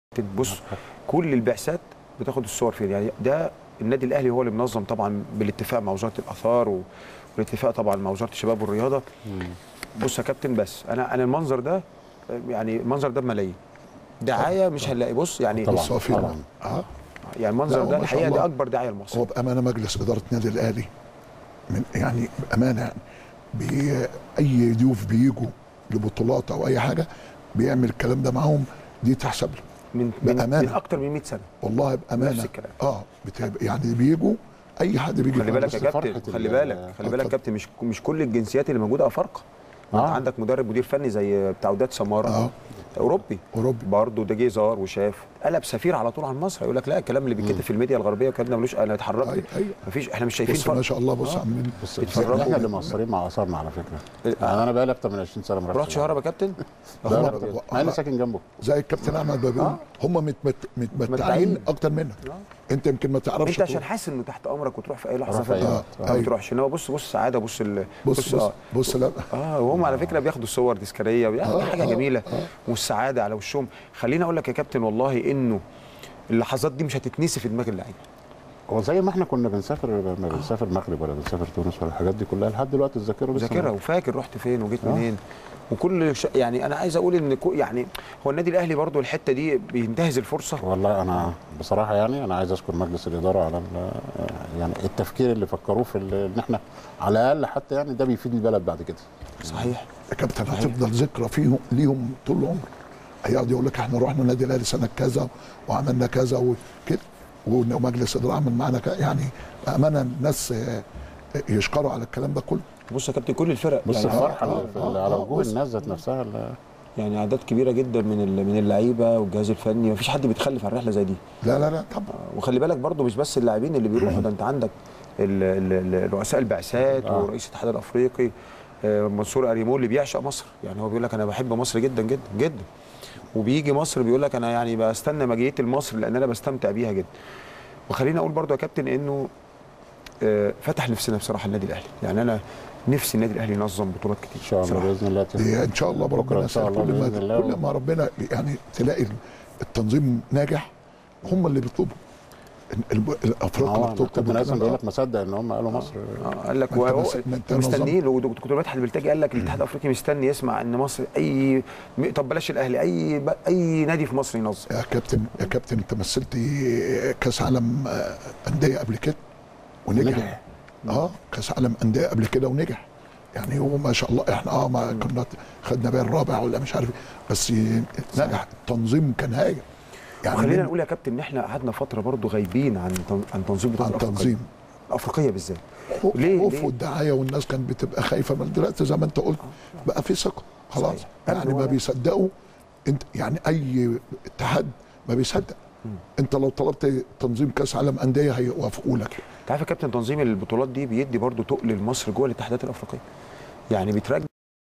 بص كل البعثات بتاخد الصور فين يعني ده النادي الاهلي هو اللي منظم طبعا بالاتفاق مع وزاره الاثار و- والاتفاق طبعا مع وزاره الشباب والرياضه بص يا كابتن بس انا انا المنظر ده يعني المنظر ده بملايين دعايه مش هنلاقي بص يعني طبعا بس هو في طبعا اه يعني المنظر لا، هو ده ما شاء الحقيقه الله. ده اكبر دعايه لمصر هو بامانه مجلس اداره النادي الاهلي من يعني بامانه يعني بي اي ضيوف بيجوا لبطولات او اي حاجه بيعمل الكلام ده معاهم دي تحسب له من من, بأمانة. من اكتر من 100 سنه والله بامانه نفس الكلام. اه بتبقى يعني بيجوا اي حد بيجي خلي بالك بص يا فرحة كابتن خلي ال- بالك خلي بالك يا اتفضل. كابتن مش مش كل الجنسيات اللي موجوده افارقه آه. انت عندك مدرب مدير فني زي بتاع وداد سماره اه اوروبي اوروبي برضه ده جه زار وشاف قلب سفير على طول عن مصر يقول لك لا الكلام اللي بيتكتب في الميديا الغربيه والكلام ده ملوش انا اتحركت ايوه ايوه مفيش احنا مش شايفين بص ما فرق شاء الله بص آه. عاملين بس اتفرجوا. احنا اللي مقصرين مع اثارنا على فكره يعني انا بقى لي اكتر من 20 سنه ما رحت رحتش شهرة يا كابتن لا هم- لا بجد. مع اني ساكن جنبه زي الكابتن احمد بابي آه. هم متمت- متمتعين. متمتعين اكتر منك آه. انت يمكن ما تعرفش انت عشان تروح. حاسس انه تحت امرك وتروح في اي لحظه أروح في أي فانت وقت. ما آه. أيوة. تروحش انما بص بص السعاده بص ال... بص بص اه بص لا اه وهم على فكره بياخدوا صور تذكاريه يعني آه، حاجه آه، جميله آه. والسعاده على وشهم خليني اقول لك يا كابتن والله انه اللحظات دي مش هتتنسي في دماغ اللعيبه هو زي ما احنا كنا بنسافر لما بنسافر المغرب ولا بنسافر تونس ولا الحاجات دي كلها لحد دلوقتي الذاكره لسه ذاكرها وفاكر رحت فين وجيت آه. منين وكل ش... يعني انا عايز اقول ان كو... يعني هو النادي الاهلي برضو الحته دي بينتهز الفرصه والله انا بصراحه يعني انا عايز اشكر مجلس الاداره على ال- يعني التفكير اللي فكروه في ال- ان احنا على الاقل حتى يعني ده بيفيد البلد بعد كده صحيح يا كابتن هتفضل ذكرى فيهم ليهم طول العمر هيقعد يقول لك احنا رحنا النادي الاهلي سنه كذا وعملنا كذا وكده ومجلس الاداره عمل معانا كذا يعني بامانه الناس آه، يشكروا على الكلام ده كله بص يا كابتن كل الفرق بص يعني الفرحه آه، اللي في- آه، اللي على آه، وجوه بص. الناس ذات نفسها اللي- يعني اعداد كبيره جدا من ال- من اللعيبه والجهاز الفني مفيش حد بيتخلف عن رحله زي دي لا لا لا طبعا وخلي بالك برضو مش بس اللاعبين اللي بيروحوا ده انت عندك ال- ال- ال- رؤساء البعثات آه. ورئيس الاتحاد الافريقي آه، منصور اريمون اللي بيعشق مصر يعني هو بيقول لك انا بحب مصر جدا جدا جدا وبيجي مصر بيقول لك انا يعني بستنى مجيئتي لمصر لان انا بستمتع بيها جدا وخليني اقول برضو يا كابتن انه آه، فتح نفسنا بصراحه النادي الاهلي يعني انا نفسي النادي الاهلي ينظم بطولات كتير ان شاء الله بصراحة. باذن الله دي ان شاء الله بكرة ربنا إن شاء يسهل الله كل بإذن الله. ما كل ما ربنا يعني تلاقي التنظيم ناجح هم اللي بيطلبوا ال- ال- الافريقيا اللي هو بتطلب كابتن هيثم الكلام بيقول ده. لك مصدق ان هم قالوا مصر اه قال لك ما أنت وهو- بس- ما أنت مستنيين ودكتور مدحت البلتاجي قال لك الاتحاد الافريقي مستني يسمع ان مصر اي م- طب بلاش الاهلي اي ب- اي نادي في مصر ينظم يا كابتن يا كابتن انت مثلت كاس عالم آه، انديه قبل كده ونجح نجح. اه كاس عالم انديه قبل كده ونجح يعني هو ما شاء الله احنا اه ما كنا خدنا بقى الرابع ولا مش عارف إيه، بس نجح التنظيم كان هايل يعني خلينا من- نقول يا كابتن ان احنا قعدنا فتره برضو غايبين عن تن- عن تنظيم بطولات عن الأفريقية. تنظيم الافريقيه بالذات خوف ليه- خوف ليه؟ والدعايه والناس كانت بتبقى خايفه من دلوقتي زي ما انت قلت بقى في ثقه خلاص صحيح. يعني هو ما ده. بيصدقوا انت يعني اي اتحاد ما بيصدق انت لو طلبت تنظيم كاس عالم انديه هيوافقوا لك انت عارف يا كابتن تنظيم البطولات دي بيدي برضو تقل لمصر جوه الاتحادات الافريقيه يعني بترجع